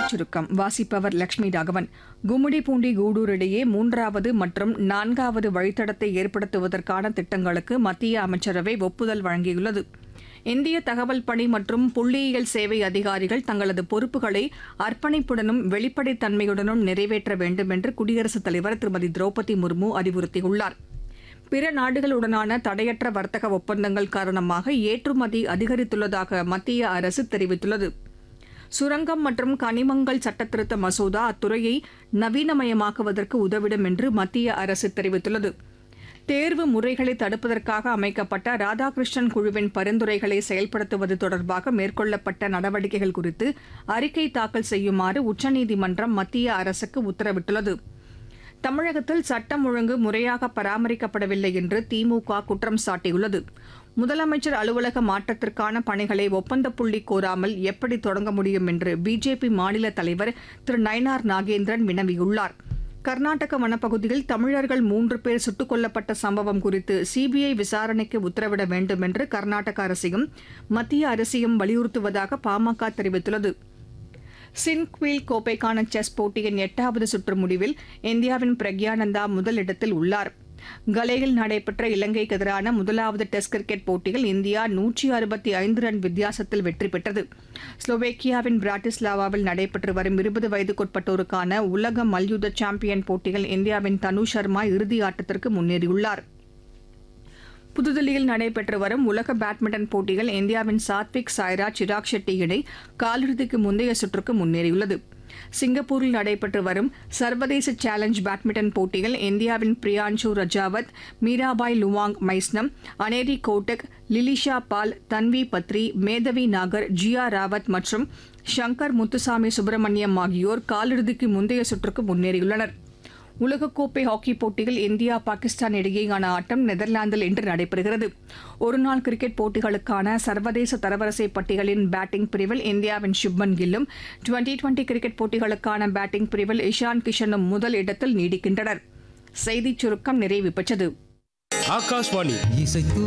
செய்திச் சுருக்கம் வாசிப்பவர் லட்சுமி ராகவன் கும்மிடிப்பூண்டி கூடூர் இடையே மூன்றாவது மற்றும் நான்காவது வழித்தடத்தை ஏற்படுத்துவதற்கான திட்டங்களுக்கு மத்திய அமைச்சரவை ஒப்புதல் வழங்கியுள்ளது இந்திய தகவல் பணி மற்றும் புள்ளியியல் சேவை அதிகாரிகள் தங்களது பொறுப்புகளை அர்ப்பணிப்புடனும் வெளிப்படைத்தன்மையுடனும் நிறைவேற்ற வேண்டும் என்று குடியரசுத் தலைவர் திருமதி திரௌபதி முர்மு அறிவுறுத்தியுள்ளார் பிற நாடுகளுடனான தடையற்ற வர்த்தக ஒப்பந்தங்கள் காரணமாக ஏற்றுமதி அதிகரித்துள்ளதாக மத்திய அரசு தெரிவித்துள்ளது சுரங்கம் மற்றும் கனிமங்கள் சட்டத்திருத்த மசோதா அத்துறையை நவீனமயமாக்குவதற்கு உதவிடும் என்று மத்திய அரசு தெரிவித்துள்ளது தேர்வு முறைகளை தடுப்பதற்காக அமைக்கப்பட்ட ராதாகிருஷ்ணன் குழுவின் பரிந்துரைகளை செயல்படுத்துவது தொடர்பாக மேற்கொள்ளப்பட்ட நடவடிக்கைகள் குறித்து அறிக்கை தாக்கல் செய்யுமாறு உச்சநீதிமன்றம் மத்திய அரசுக்கு உத்தரவிட்டுள்ளது தமிழகத்தில் சட்டம் ஒழுங்கு முறையாக பராமரிக்கப்படவில்லை என்று திமுக குற்றம் சாட்டியுள்ளது முதலமைச்சர் அலுவலக மாற்றத்திற்கான பணிகளை ஒப்பந்த புள்ளி கோராமல் எப்படி தொடங்க முடியும் என்று பிஜேபி மாநில தலைவர் திரு நயனார் நாகேந்திரன் வினவியுள்ளார் கர்நாடக வனப்பகுதியில் தமிழர்கள் மூன்று பேர் சுட்டுக் கொல்லப்பட்ட சம்பவம் குறித்து சிபிஐ விசாரணைக்கு உத்தரவிட வேண்டும் என்று கர்நாடக அரசையும் மத்திய அரசையும் வலியுறுத்துவதாக பாமக தெரிவித்துள்ளது சின்க்வீல் கோப்பைக்கான செஸ் போட்டியின் எட்டாவது சுற்று முடிவில் இந்தியாவின் பிரக்யானந்தா முதலிடத்தில் உள்ளார் கலேயில் நடைபெற்ற இலங்கைக்கு எதிரான முதலாவது டெஸ்ட் கிரிக்கெட் போட்டியில் இந்தியா நூற்றி அறுபத்தி ஐந்து ரன் வித்தியாசத்தில் வெற்றி பெற்றது ஸ்லோவேக்கியாவின் பிராட்டிஸ்லாவாவில் நடைபெற்று வரும் இருபது வயதுக்குட்பட்டோருக்கான உலக மல்யுத்த சாம்பியன் போட்டியில் இந்தியாவின் தனு சர்மா இறுதி ஆட்டத்திற்கு முன்னேறியுள்ளார் புதுதில்லியில் நடைபெற்று வரும் உலக பேட்மிண்டன் போட்டியில் இந்தியாவின் சாத்விக் சாய்ராஜ் சிராக் ஷெட்டி இணை காலிறுதிக்கு முந்தைய சுற்றுக்கு முன்னேறியுள்ளது சிங்கப்பூரில் நடைபெற்று வரும் சர்வதேச சேலஞ்ச் பேட்மிண்டன் போட்டியில் இந்தியாவின் பிரியான்சு ரஜாவத் மீராபாய் லுவாங் மைஸ்னம் அனேரி கோட்டக் லிலிஷா பால் தன்வி பத்ரி மேதவி நாகர் ஜியா ராவத் மற்றும் ஷங்கர் முத்துசாமி சுப்பிரமணியம் ஆகியோர் காலிறுதிக்கு முந்தைய சுற்றுக்கு முன்னேறியுள்ளனா் உலகக்கோப்பை ஹாக்கி போட்டியில் இந்தியா பாகிஸ்தான் இடையேயான ஆட்டம் நெதர்லாந்தில் இன்று நடைபெறுகிறது ஒருநாள் கிரிக்கெட் போட்டிகளுக்கான சர்வதேச தரவரிசை பட்டியலின் பேட்டிங் பிரிவில் இந்தியாவின் சுப்மன் கில்லும் டுவெண்டி டுவெண்டி கிரிக்கெட் போட்டிகளுக்கான பேட்டிங் பிரிவில் இஷான் கிஷனும் முதல் இடத்தில் நீடிக்கின்றனர் செய்திச் சுருக்கம் நிறைவு பெற்றது ஆகாஷ்வாணி இசைத்து